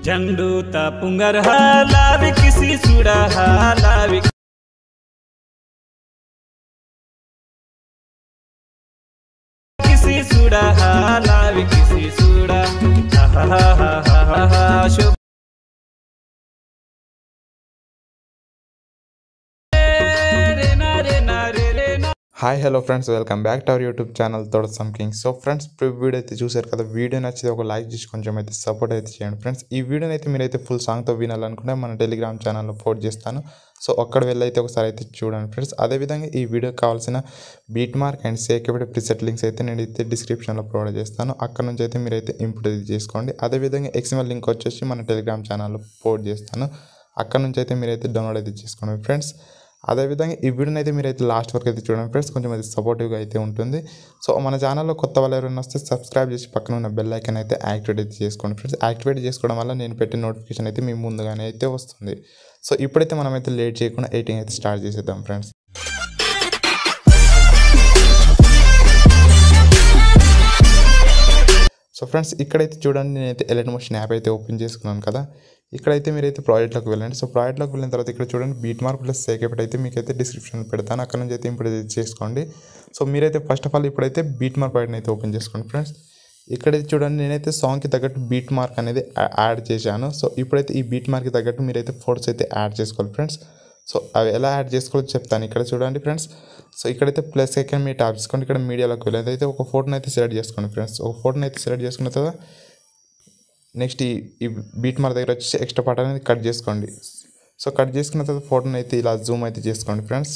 झंडू ता पुंगर लावी किसी सुड़ा लावी किसी सुड़ा लावी किसी सुड़ा हा हा हा हा हा हा शो रे ना रे ना रे रे ना hi hello friends welcome back to our YouTube channel తోడ సంకింగ్ సో ఫ్రెండ్స్ వీడియో అయితే చూసారు కదా వీడియో నచ్చితే ఒక లైక్ చేసి కొంచెం అయితే సపోర్ట్ అయితే చేయండి ఫ్రెండ్స్ ఈ వీడియోని అయితే మీరైతే ఫుల్ సాంగ్తో వినాలనుకుంటే మన టెలిగ్రామ్ ఛానల్లో పోస్ట్ చేస్తాను సో అక్కడ వెళ్ళి అయితే ఒకసారి అయితే చూడండి ఫ్రెండ్స్ అదేవిధంగా ఈ వీడియోకి కావాల్సిన బీట్ మార్క్ అండ్ సేకెబడి ప్రిసెట్ లింక్స్ అయితే నేను అయితే డిస్క్రిప్షన్లో ప్రొవైడ్ చేస్తాను అక్కడ నుంచి అయితే మీరైతే ఇంప్రూవ్ అయితే చేసుకోండి అదేవిధంగా ఎక్స్ఎంఎల్ లింక్ వచ్చేసి మన టెలిగ్రామ్ ఛానల్లో పోస్ట్ చేస్తాను అక్కడ నుంచి అయితే మీరైతే డౌన్లోడ్ అయితే చేసుకోండి ఫ్రెండ్స్ అదేవిధంగా ఈ వీడియోని అయితే మీరైతే లాస్ట్ వరకు అయితే చూడండి ఫ్రెండ్స్ కొంచెం అది సపోర్టివ్గా అయితే ఉంటుంది సో మన ఛానల్లో కొత్త వాళ్ళు ఎవరైనా వస్తే సబ్స్క్రైబ్ చేసి పక్కన ఉన్న బెల్ ఐకన్ అయితే యాక్టివేట్ అయితే చేసుకోండి ఫ్రెండ్స్ యాక్టివేట్ చేసుకోవడం వల్ల నేను పెట్టిన నోటిఫికేషన్ అయితే మీ ముందుగానే అయితే వస్తుంది సో ఇప్పుడైతే మనం అయితే లేట్ చేయకుండా ఎయిటింగ్ అయితే స్టార్ట్ చేసేద్దాం ఫ్రెండ్స్ సో ఫ్రెండ్స్ ఇక్కడైతే చూడండి నేనైతే ఎలెట్ మోషన్ యాప్ అయితే ఓపెన్ చేసుకున్నాను కదా ఇక్కడైతే మీరైతే ప్రాజెక్ట్లోకి వెళ్ళండి సో ప్రాజెక్ట్లోకి వెళ్ళిన తర్వాత ఇక్కడ చూడండి బీట్ మార్క్ ప్లస్ సేకెట్ అయితే మీకైతే డిస్క్రిప్షన్ పెడతాను అక్కడ నుంచి అయితే ఇప్పుడు ఇది చేసుకోండి సో మీరైతే ఫస్ట్ ఆఫ్ ఆల్ ఇప్పుడైతే బీట్ మార్క్ ప్రాజెక్ట్ అయితే ఓపెన్ చేసుకోండి ఫ్రెండ్స్ ఇక్కడైతే చూడండి నేనైతే సాంగ్కి తగ్గట్టు బీట్ మార్క్ అనేది యా- యాడ్ చేశాను సో ఇప్పుడైతే ఈ బీట్ మార్క్కి తగ్గట్టు మీరైతే ఫోటోస్ అయితే యాడ్ చేసుకోవాలి ఫ్రెండ్స్ సో అవి ఎలా యాడ్ చేసుకోవాలో చెప్తాను ఇక్కడ చూడండి ఫ్రెండ్స్ సో ఇక్కడైతే ప్లస్ సెకండ్ మీ ట్యాప్ చేసుకోండి ఇక్కడ మీడియాలోకి వెళ్ళి అయితే ఒక ఫోటోని అయితే సెలెక్ట్ చేసుకోండి ఫ్రెండ్స్ ఒక ఫోటోని అయితే సెలెక్ట్ చేసుకున్న తర్వాత నెక్స్ట్ ఈ ఈ బీట్ మార్క్ దగ్గర వచ్చేసి ఎక్స్ట్రా పార్ట్ అనేది కట్ చేసుకోండి సో కట్ చేసుకున్న తర్వాత ఫోటోని అయితే ఇలా జూమ్ అయితే చేసుకోండి ఫ్రెండ్స్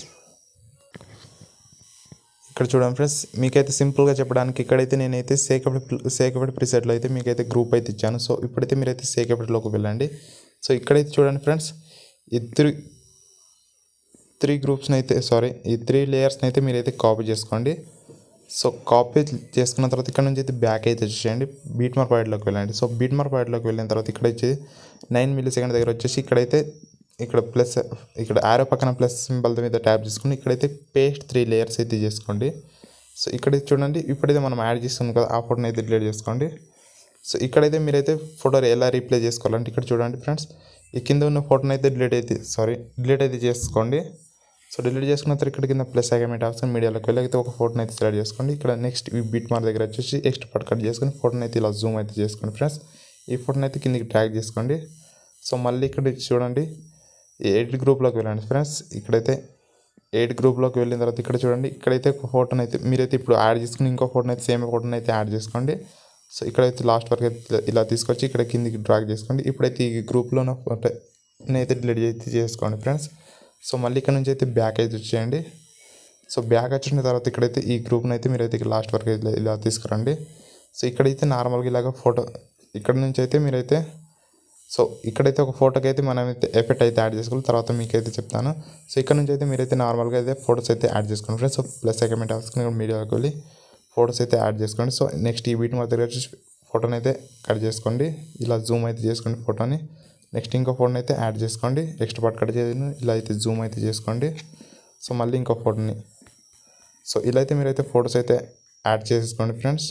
ఇక్కడ చూడండి ఫ్రెండ్స్ మీకైతే సింపుల్గా చెప్పడానికి ఇక్కడైతే నేనైతే సేకపడి సేకపడి ప్రిసెట్లో అయితే మీకైతే గ్రూప్ అయితే ఇచ్చాను సో ఇప్పుడైతే మీరైతే సేకపడిలోకి వెళ్ళండి సో ఇక్కడైతే చూడండి ఫ్రెండ్స్ ఈ త్రీ త్రీ గ్రూప్స్ని అయితే సారీ ఈ త్రీ లేయర్స్ని అయితే మీరైతే కాపీ చేసుకోండి సో కాపీ చేసుకున్న తర్వాత ఇక్కడ నుంచి అయితే బ్యాక్ అయితే వచ్చేయండి బీట్ మార్క్ పాయింట్లోకి వెళ్ళండి సో బీట్ మార్క్ పాయింట్లోకి వెళ్ళిన తర్వాత ఇక్కడ వచ్చి నైన్ మిల్లీ సెకండ్ దగ్గర వచ్చేసి ఇక్కడైతే ఇక్కడ ప్లస్ ఇక్కడ ఆరో పక్కన ప్లస్ సింబల్ మీద ట్యాప్ చేసుకుని ఇక్కడైతే పేస్ట్ త్రీ లేయర్స్ అయితే చేసుకోండి సో ఇక్కడ చూడండి ఇప్పుడైతే మనం యాడ్ చేస్తున్నాం కదా ఆ ఫోటోని అయితే డిలీట్ చేసుకోండి సో ఇక్కడైతే మీరైతే ఫోటో ఎలా రీప్లే చేసుకోవాలంటే ఇక్కడ చూడండి ఫ్రెండ్స్ ఈ కింద ఉన్న ఫోటోని అయితే డిలీట్ అయితే సారీ డిలీట్ అయితే చేసుకోండి సో డిలీట్ చేసుకున్న తర్వాత ఇక్కడ కింద ప్లస్ అగమెంట్ ఆప్షన్ మీడియాలోకి వెళ్ళి అయితే ఒక ఫోటోని అయితే సెలెక్ట్ చేసుకోండి ఇక్కడ నెక్స్ట్ ఈ బీట్ మార్క్ దగ్గర వచ్చేసి ఎక్స్ట్రా పార్ట్ కట్ చేసుకొని ఫోటోని అయితే ఇలా జూమ్ అయితే చేసుకోండి ఫ్రెండ్స్ ఈ ఫోటోని అయితే కిందికి ట్రాక్ చేసుకోండి సో మళ్ళీ ఇక్కడ చూడండి ఈ ఎయిట్ గ్రూప్లోకి వెళ్ళండి ఫ్రెండ్స్ ఇక్కడైతే ఎయిట్ గ్రూప్లోకి వెళ్ళిన తర్వాత ఇక్కడ చూడండి ఇక్కడైతే ఒక ఫోటోని అయితే మీరైతే ఇప్పుడు యాడ్ చేసుకుని ఇంకో ఫోటోని అయితే సేమ్ ఫోటోని అయితే యాడ్ చేసుకోండి సో ఇక్కడైతే లాస్ట్ వరకు అయితే ఇలా తీసుకొచ్చి ఇక్కడ కిందికి డ్రాగ్ చేసుకోండి ఇప్పుడైతే ఈ గ్రూప్లో ఉన్న ఫోటోని అయితే డిలీట్ అయితే చేసుకోండి ఫ్రెండ్స్ సో మళ్ళీ ఇక్కడ నుంచి అయితే బ్యాక్ అయితే వచ్చేయండి సో బ్యాక్ వచ్చిన తర్వాత ఇక్కడైతే ఈ గ్రూప్ని అయితే మీరైతే లాస్ట్ వరకు ఇలా ఇలా తీసుకురండి సో ఇక్కడైతే నార్మల్గా ఇలాగ ఫోటో ఇక్కడ నుంచి అయితే మీరైతే సో ఇక్కడైతే ఒక ఫోటోకి అయితే మనం అయితే ఎఫెక్ట్ అయితే యాడ్ చేసుకోవాలి తర్వాత మీకైతే చెప్తాను సో ఇక్కడ నుంచి అయితే మీరైతే నార్మల్గా అయితే ఫోటోస్ అయితే యాడ్ చేసుకోండి ఫ్రెండ్స్ సో ప్లస్ అకమెంట్ అవసరం మీడియాకి వెళ్ళి ఫోటోస్ అయితే యాడ్ చేసుకోండి సో నెక్స్ట్ ఈ వీటి మన దగ్గర వచ్చేసి ఫోటోని అయితే కట్ చేసుకోండి ఇలా జూమ్ అయితే చేసుకోండి ఫోటోని నెక్స్ట్ ఇంకో ఫోటోని అయితే యాడ్ చేసుకోండి ఎక్స్ట్రా పార్ట్ కట్ చేయను ఇలా అయితే జూమ్ అయితే చేసుకోండి సో మళ్ళీ ఇంకో ఫోటోని సో ఇలా అయితే మీరైతే ఫొటోస్ అయితే యాడ్ చేసేసుకోండి ఫ్రెండ్స్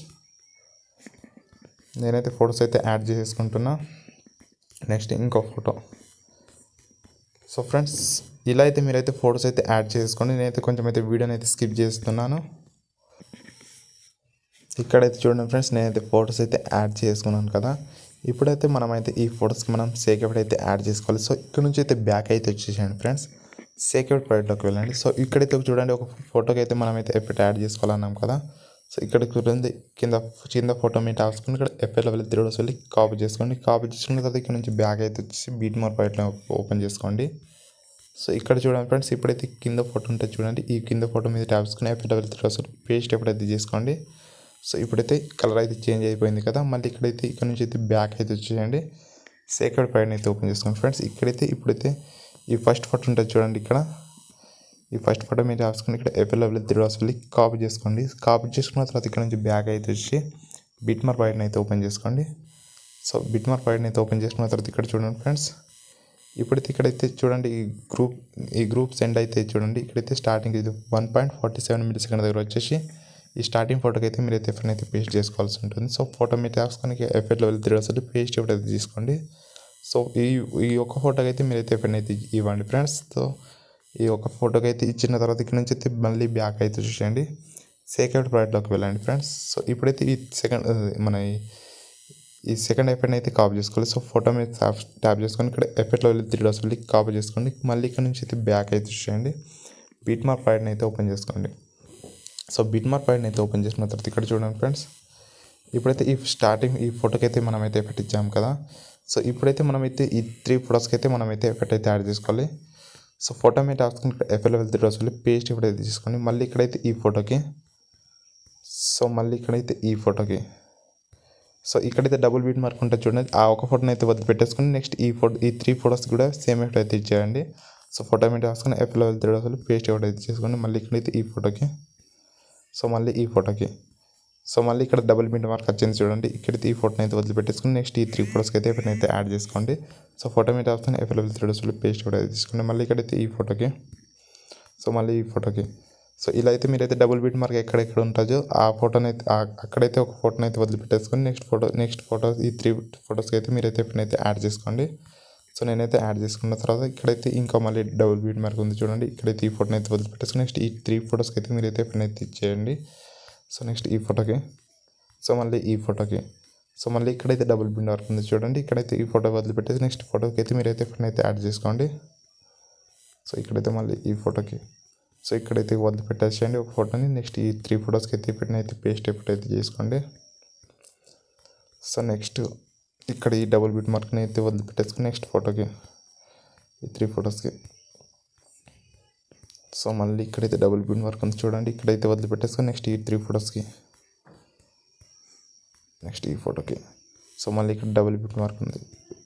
నేనైతే ఫొటోస్ అయితే యాడ్ చేసేసుకుంటున్నా నెక్స్ట్ ఇంకో ఫోటో సో ఫ్రెండ్స్ ఇలా అయితే మీరైతే ఫొటోస్ అయితే యాడ్ చేసుకోండి నేనైతే కొంచెం అయితే వీడియోని అయితే స్కిప్ చేస్తున్నాను ఇక్కడైతే చూడండి ఫ్రెండ్స్ నేనైతే ఫొటోస్ అయితే యాడ్ చేసుకున్నాను కదా ఇప్పుడైతే మనమైతే ఈ ఫొటోస్కి మనం సేకెట్ అయితే యాడ్ చేసుకోవాలి సో ఇక్కడ నుంచి అయితే బ్యాక్ అయితే వచ్చేసేయండి ఫ్రెండ్స్ సేకెట్ ప్రాజెక్ట్లోకి వెళ్ళండి సో ఇక్కడైతే చూడండి ఒక ఫోటోకి అయితే మనమైతే ఎఫెక్ట్ యాడ్ చేసుకోవాలన్నాం కదా సో ఇక్కడ చూడండి కింద కింద ఫోటో మీద రాసుకుని ఇక్కడ ఎఫ్ఎల్ వెళ్ళి త్రీ డోస్ వెళ్ళి కాపీ చేసుకోండి కాపీ చేసుకున్న తర్వాత ఇక్కడ నుంచి బ్యాక్ అయితే వచ్చేసి బీట్ మార్క్ ప్రాజెక్ట్లో ఓపెన్ చేసుకోండి సో ఇక్కడ చూడండి ఫ్రెండ్స్ ఇప్పుడైతే కింద ఫోటో ఉంటుంది చూడండి ఈ కింద ఫోటో మీద ట్యాప్ చేసుకుని ఎఫెక్ట్ వెళ్ళి త్రీ డోస్ పేస్ట్ ఎప్పుడైతే చేసుకోండి సో ఇప్పుడైతే కలర్ అయితే చేంజ్ అయిపోయింది కదా మళ్ళీ ఇక్కడైతే ఇక్కడ నుంచి అయితే బ్యాక్ అయితే వచ్చేయండి సేక్రెడ్ ప్రైడ్ అయితే ఓపెన్ చేసుకోండి ఫ్రెండ్స్ ఇక్కడైతే ఇప్పుడైతే ఈ ఫస్ట్ ఫోటో ఉంటుంది చూడండి ఇక్కడ ఈ ఫస్ట్ ఫోటో మీరు రాసుకుని ఇక్కడ అవైలబుల్ త్రీ డాట్స్ వెళ్ళి కాపీ చేసుకోండి కాపీ చేసుకున్న తర్వాత ఇక్కడ నుంచి బ్యాక్ అయితే వచ్చి బిట్ మార్క్ ప్రైడ్ని అయితే ఓపెన్ చేసుకోండి సో బిట్ మార్క్ ప్రైడ్ని అయితే ఓపెన్ చేసుకున్న తర్వాత ఇక్కడ చూడండి ఫ్రెండ్స్ ఇప్పుడైతే ఇక్కడైతే చూడండి ఈ గ్రూప్ ఈ గ్రూప్ సెండ్ అయితే చూడండి ఇక్కడైతే స్టార్టింగ్ ఇది one point forty seven millisecond దగ్గర వచ్చేసి ఈ స్టార్టింగ్ ఫోటోకి అయితే మీరైతే ఎఫ్ఎన్ అయితే పేస్ట్ చేసుకోవాల్సి ఉంటుంది సో ఫోటో మీరు తీసుకొని ఎఫ్ఎట్లో వెళ్ళి త్రీ వస్తుంది పేస్ట్ ఎప్పుడైతే తీసుకోండి సో ఈ ఈ ఒక్క ఫోటోకి అయితే మీరైతే ఎఫెక్ట్ అయితే ఇవ్వండి ఫ్రెండ్స్ సో ఈ ఒక ఫోటోకి అయితే ఇచ్చిన తర్వాత ఇక్కడ నుంచి అయితే మళ్ళీ బ్యాక్ అయితే చూసేయండి సేకెట్ ప్రాజెక్ట్లోకి వెళ్ళండి ఫ్రెండ్స్ సో ఇప్పుడైతే ఈ సెకండ్ మన ఈ- ఈ సెకండ్ ఎఫెక్ట్ అయితే కాపీ చేసుకోవాలి సో ఫోటో మీద ట్యాప్ ట్యాప్ చేసుకొని ఇక్కడ ఎఫెక్ట్లో వెళ్ళి త్రీ డాట్స్ వెళ్ళి కాపీ చేసుకోండి మళ్ళీ ఇక్కడ నుంచి అయితే బ్యాక్ అయితే చూసేయండి బీట్ మార్క్ ప్రాజెక్ట్ని అయితే ఓపెన్ చేసుకోండి సో బీట్ మార్క్ ప్రాజెక్ట్ని అయితే ఓపెన్ చేసిన తర్వాత ఇక్కడ చూడండి ఫ్రెండ్స్ ఇప్పుడైతే ఈ స్టార్టింగ్ ఈ ఫోటోకి అయితే మనం అయితే ఎఫెక్ట్ ఇచ్చాం కదా సో ఇప్పుడైతే మనమైతే ఈ త్రీ ఫొటోస్కి అయితే మనమైతే ఎఫెక్ట్ అయితే యాడ్ చేసుకోవాలి సో ఫోటో మీద రాసుకుని ఎఫ్ఎల్ వెళ్తే రోజు వెళ్ళి పేస్ట్ ఇప్పుడైతే తీసుకోండి మళ్ళీ ఇక్కడైతే ఈ ఫోటోకి సో మళ్ళీ ఇక్కడైతే ఈ ఫోటోకి సో ఇక్కడైతే డబుల్ బీట్ మార్క్ ఉంటుంది చూడండి ఆ ఒక ఫోటోని అయితే వద్దు పెట్టేసుకుని నెక్స్ట్ ఈ ఫోటో ఈ త్రీ ఫొటోస్ కూడా సేమ్ ఎఫెక్ట్ అయితే ఇచ్చేయండి సో ఫోటో మీద రాసుకుని ఎఫ్ఎల్ వెళ్తే రోజు వెళ్ళి పేస్ట్ ఇవ్వడం అయితే చేసుకోండి మళ్ళీ ఇక్కడైతే ఈ ఫోటోకి సో మళ్ళీ ఈ ఫోటోకి సో మళ్ళీ ఇక్కడ డబుల్ బిండ్ మార్క్ వచ్చింది చూడండి ఇక్కడైతే ఈ ఫోటోని అయితే వదిలిపెట్టేసుకుని నెక్స్ట్ ఈ త్రీ ఫోటోస్కి అయితే ఎఫెక్ట్ అయితే యాడ్ చేసుకోండి సో ఫోటో మీద వస్తాను అవైలబుల్ త్రీ డోస్లో పేస్ట్ కూడా అయితే తీసుకోండి మళ్ళీ ఇక్కడైతే ఈ ఫోటోకి సో మళ్ళీ ఈ ఫోటోకి సో ఇలా అయితే మీరైతే డబుల్ బిట్ మార్క్ ఎక్కడెక్కడ ఉంటుందో ఆ ఫోటోని అయితే ఆ- అక్కడైతే ఒక ఫోటోని అయితే వదిలిపెట్టేసుకొని నెక్స్ట్ ఫోటో నెక్స్ట్ ఫోటో ఈ త్రీ ఫోటోస్కి అయితే మీరైతే ఎఫెక్ట్ అయితే యాడ్ చేసుకోండి సో నేనైతే యాడ్ చేసుకున్న తర్వాత ఇక్కడైతే ఇంకా మళ్ళీ డబుల్ బీట్ మార్క్ ఉంది చూడండి ఇక్కడైతే ఈ ఫోటోని అయితే వదిలిపెట్టేసుకుని నెక్స్ట్ ఈ త్రీ ఫోటోస్కి అయితే మీరైతే ఎఫెక్ట్ అయితే ఇచ్చేయండి సో నెక్స్ట్ ఈ ఫోటోకి సో మళ్ళీ ఈ ఫోటోకి సో మళ్ళీ ఇక్కడైతే డబుల్ బిండ్ వర్క్ ఉంది చూడండి ఇక్కడైతే ఈ ఫోటో వదిలిపెట్టేసి నెక్స్ట్ ఫోటోకి అయితే మీరైతే ఎఫెక్ట్ అయితే యాడ్ చేసుకోండి సో ఇక్కడైతే మళ్ళీ ఈ ఫోటోకి సో ఇక్కడైతే వదిలిపెట్టేసేయండి ఒక ఫోటోని నెక్స్ట్ ఈ త్రీ ఫోటోస్కి అయితే పెట్టిన అయితే పేస్ట్ ఎఫెక్ట్ అయితే చేసుకోండి సో నెక్స్ట్ ఇక్కడ ఈ డబుల్ బిట్ మార్క్ని అయితే వదిలిపెట్టేసుకుని నెక్స్ట్ ఫోటోకి ఈ త్రీ ఫోటోస్కి సో మళ్ళీ ఇక్కడైతే డబుల్ బిట్ మార్క్ ఉంది చూడండి ఇక్కడైతే వదిలిపెట్టేసుకుని నెక్స్ట్ ఈ త్రీ ఫోటోస్కి నెక్స్ట్ ఈ ఫోటోకి సో మళ్ళీ ఇక్కడ డబుల్ బిట్ మార్క్ ఉంది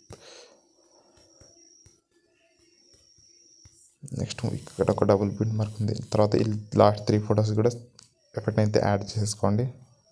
నెక్స్ట్ ఇక్కడ ఒక డబుల్ బిట్ మార్క్ ఉంది తర్వాత ఈ లాస్ట్ త్రీ ఫొటోస్ కూడా ఎఫెక్ట్ అయితే యాడ్ చేసుకోండి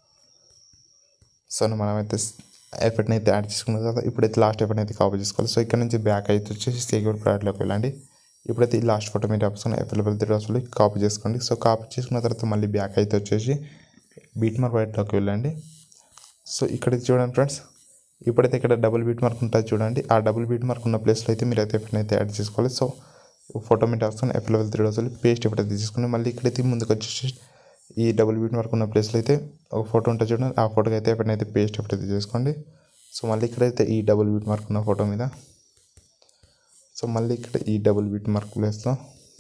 సో మనమైతే ఎఫెక్ట్ని అయితే యాడ్ చేసుకున్న తర్వాత ఇప్పుడైతే లాస్ట్ ఎఫెక్ట్ అయితే కాపీ చేసుకోవాలి సో ఇక్కడ నుంచి బ్యాక్ అయితే వచ్చేసి సెక్యూర్ ప్రాడక్ట్లోకి వెళ్ళండి ఇప్పుడైతే ఈ లాస్ట్ ఫోటో మీరు ఆప్షన్ అవైలబుల్ త్రీ కాపీ చేసుకోండి సో కాపీ చేసుకున్న తర్వాత మళ్ళీ బ్యాక్ అయితే వచ్చేసి బీట్ మార్క్ వైట్లోకి వెళ్ళండి సో ఇక్కడ చూడండి ఫ్రెండ్స్ ఇప్పుడైతే ఇక్కడ డబుల్ బీట్ మార్క్ ఉంటుంది చూడండి ఆ డబుల్ బీట్ మార్క్ ఉన్న ప్లేస్లో అయితే మీరు అయితే ఎఫెక్ట్ అయితే యాడ్ చేసుకోవాలి సో ఫోటో మీద వస్తాను అవైలబుల్ త్రీ డోస్ పేస్ట్ ఎప్పుడైతే తీసుకుని మళ్ళీ ఇక్కడైతే ముందుకు వచ్చేసి ఈ డబుల్ బీట్ మార్క్ ఉన్న ప్లేస్లో అయితే ఒక ఫోటో ఉంటుంది చూడండి ఆ ఫోటోకి అయితే ఎఫెక్ట్ అయితే పేస్ట్ ఎప్పుడైతే చేసుకోండి సో మళ్ళీ ఇక్కడైతే ఈ డబుల్ బీట్ మార్క్ ఉన్న ఫోటో మీద సో మళ్ళీ ఇక్కడ ఈ డబుల్ బీట్ మార్క్ ప్లేస్లో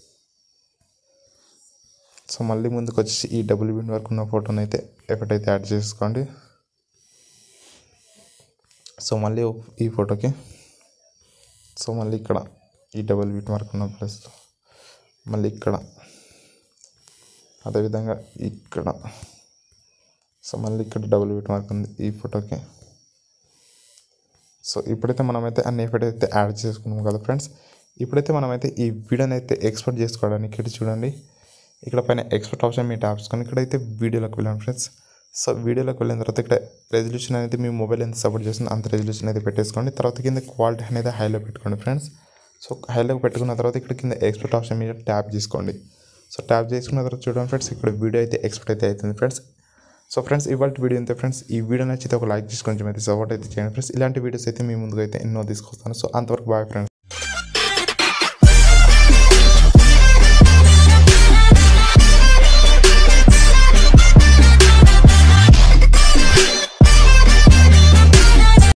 సో మళ్ళీ ముందుకు వచ్చేసి ఈ డబుల్ బీట్ మార్క్ ఉన్న ఫోటోని అయితే ఎఫెక్ట్ అయితే యాడ్ చేసుకోండి సో మళ్ళీ ఈ ఫోటోకి సో మళ్ళీ ఇక్కడ ఈ డబుల్ బీట్ మార్క్ ఉన్న ప్లస్ మళ్ళీ ఇక్కడ అదేవిధంగా ఇక్కడ సో మళ్ళీ ఇక్కడ డబుల్ బీట్ మార్క్ ఉంది ఈ ఫోటోకి సో ఇప్పుడైతే మనమైతే అన్ని ఎఫెక్ట్ అయితే యాడ్ చేసుకున్నాం కదా ఫ్రెండ్స్ ఇప్పుడైతే మనమైతే ఈ వీడియోని అయితే ఎక్స్పోర్ట్ చేసుకోవడానికి ఇక్కడ చూడండి ఇక్కడ పైన ఎక్స్పోర్ట్ ఆప్షన్ మీరు ట్యాప్ చేసుకొని ఇక్కడైతే వీడియోలోకి వెళ్ళండి ఫ్రెండ్స్ సో వీడియోలోకి వెళ్ళిన తర్వాత ఇక్కడ రెజల్యూషన్ అనేది మీ మొబైల్ ఎంత సపోర్ట్ చేస్తుందో అంత రెజల్యూషన్ అయితే పెట్టేసుకోండి తర్వాత కింద క్వాలిటీ అనేది హైలో పెట్టుకోండి ఫ్రెండ్స్ సో హైలో పెట్టుకున్న తర్వాత ఇక్కడ కింద ఎక్స్పోర్ట్ ఆప్షన్ మీద ట్యాప్ చేసుకోండి సో ట్యాప్ చేసుకున్న తర్వాత చూడండి ఫ్రెండ్స్ ఇక్కడ వీడియో అయితే ఎక్స్పోర్ట్ అయితే అవుతుంది ఫ్రెండ్స్ సో ఫ్రెండ్స్ ఇవాళ వీడియో అంతే ఫ్రెండ్స్ ఈ వీడియో నచ్చితే ఒక లైక్ చేసి కొంచెం అయితే సపోర్ట్ అయితే చేయండి ఫ్రెండ్స్ ఇలాంటి వీడియోస్ అయితే మీ ముందుకు అయితే ఎన్నో తీసుకొస్తాను సో అంతవరకు బాయ్ ఫ్రెండ్స్